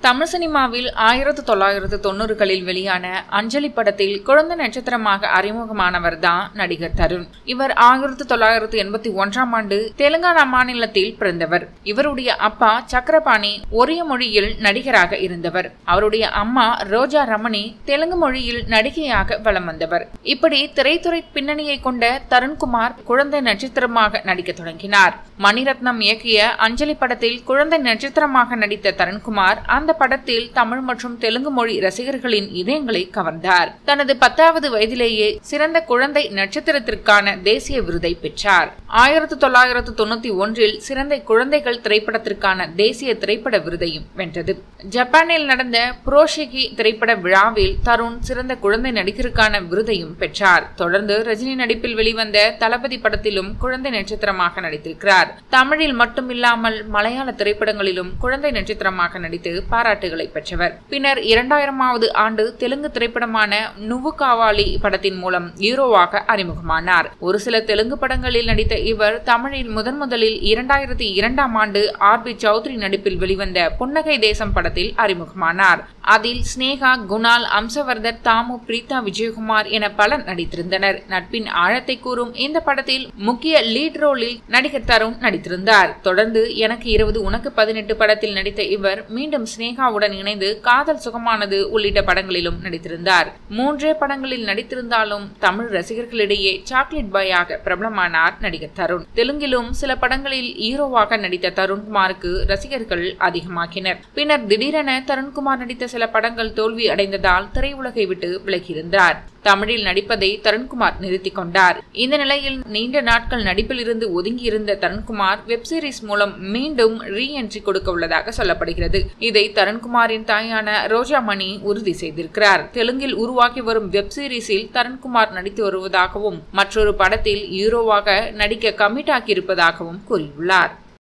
தமிழ் சினிமாவில் ஆயிரத்து தொள்ளாயிரத்து தொண்ணூறுகளில் வெளியான அஞ்சலி படத்தில் குழந்தை நட்சத்திரமாக அறிமுகமானவர் தான் நடிகர் தருண் இவர் ஆயிரத்து தொள்ளாயிரத்து எண்பத்தி ஒன்றாம் ஆண்டு தெலுங்கானா மாநிலத்தில் பிறந்தவர் இவருடைய அப்பா சக்கரபாணி ஒரிய மொழியில் நடிகராக இருந்தவர் அவருடைய அம்மா ரோஜா ரமணி தெலுங்கு மொழியில் நடிகையாக வலம் வந்தவர் இப்படி திரைத்துறை பின்னணியை கொண்ட தருண்குமார் குழந்தை நட்சத்திரமாக நடிக்க தொடங்கினார் மணிரத்னம் இயக்கிய அஞ்சலி படத்தில் குழந்தை நட்சத்திரமாக நடித்த தருண்குமார் அந்த படத்தில் தமிழ் மற்றும் தெலுங்கு மொழி ரசிகர்களின் இதயங்களை கவர்ந்தார் தனது பத்தாவது வயதிலேயே சிறந்த குழந்தை நட்சத்திரத்திற்கான தேசிய விருதை பெற்றார் ஆயிரத்து தொள்ளாயிரத்து தொண்ணூத்தி ஒன்றில் சிறந்த குழந்தைகள் திரைப்படத்திற்கான தேசிய திரைப்பட விருதையும் வென்றது ஜப்பானில் நடந்த புரோஷிகி திரைப்பட விழாவில் தருண் சிறந்த குழந்தை நடிகருக்கான விருதையும் பெற்றார் தொடர்ந்து ரஜினி நடிப்பில் வெளிவந்த தளபதி படத்திலும் குழந்தை நட்சத்திரமாக நடித்திருக்கிறார் தமிழில் மட்டுமில்லாமல் மலையாள திரைப்படங்களிலும் குழந்தை நட்சத்திரமாக நடித்து பாராட்டுகளை பெற்றவர் பின்னர் இரண்டாயிரமாவது ஆண்டு தெலுங்கு திரைப்படமான நுவு காவாலி படத்தின் மூலம் ஹீரோவாக அறிமுகமானார் ஒரு சில தெலுங்கு படங்களில் நடித்த இவர் தமிழில் முதன் முதலில் இரண்டாயிரத்தி இரண்டாம் ஆண்டு ஆர் பி சௌத்ரி நடிப்பில் வெளிவந்த புன்னகை தேசம் படத்தில் அறிமுகமானார் அதில் ஸ்னேகா குணால் அம்சவர்தர் தாமு பிரீதா விஜயகுமார் என பலர் நடித்திருந்தனர் நட்பின் ஆழத்தை கூறும் இந்த படத்தில் முக்கிய லீட் ரோலில் நடிகர் தருண் நடித்திருந்தார் தொடர்ந்து எனக்கு இருபது உனக்கு பதினெட்டு படத்தில் நடித்த இவர் மீண்டும் ஸ்னேகாவுடன் இணைந்து காதல் சுகமானது உள்ளிட்ட படங்களிலும் நடித்திருந்தார் மூன்றே படங்களில் நடித்திருந்தாலும் தமிழ் ரசிகர்களிடையே சாக்லேட் பாயாக பிரபலமானார் நடிகர் தருண் தெலுங்கிலும் சில படங்களில் ஹீரோவாக நடித்த தருண்குமாருக்கு ரசிகர்கள் அதிகமாக்கினர் பின்னர் திடீரென தருண்குமார் நடித்த சில படங்கள் தோல்வி அடைந்ததால் திரையுலகை விட்டு விலகியிருந்தார் தமிழில் நடிப்பதை தருண்குமார் நிறுத்திக் கொண்டார் இந்த நிலையில் நீண்ட நாட்கள் நடிப்பில் இருந்து ஒதுங்கியிருந்த தருண்குமார் வெப் சீரிஸ் மூலம் மீண்டும் ரீ என்ட்ரி கொடுக்க உள்ளதாக சொல்லப்படுகிறது இதை தருண்குமாரின் தாயான ரோஜா மணி உறுதி செய்திருக்கிறார் தெலுங்கில் உருவாக்கி வரும் வெப் சீரிஸில் தருண்குமார் நடித்து வருவதாகவும் மற்றொரு படத்தில் ஹீரோவாக நடிக்க கமிட் ஆக்கியிருப்பதாகவும் கூறியுள்ளார்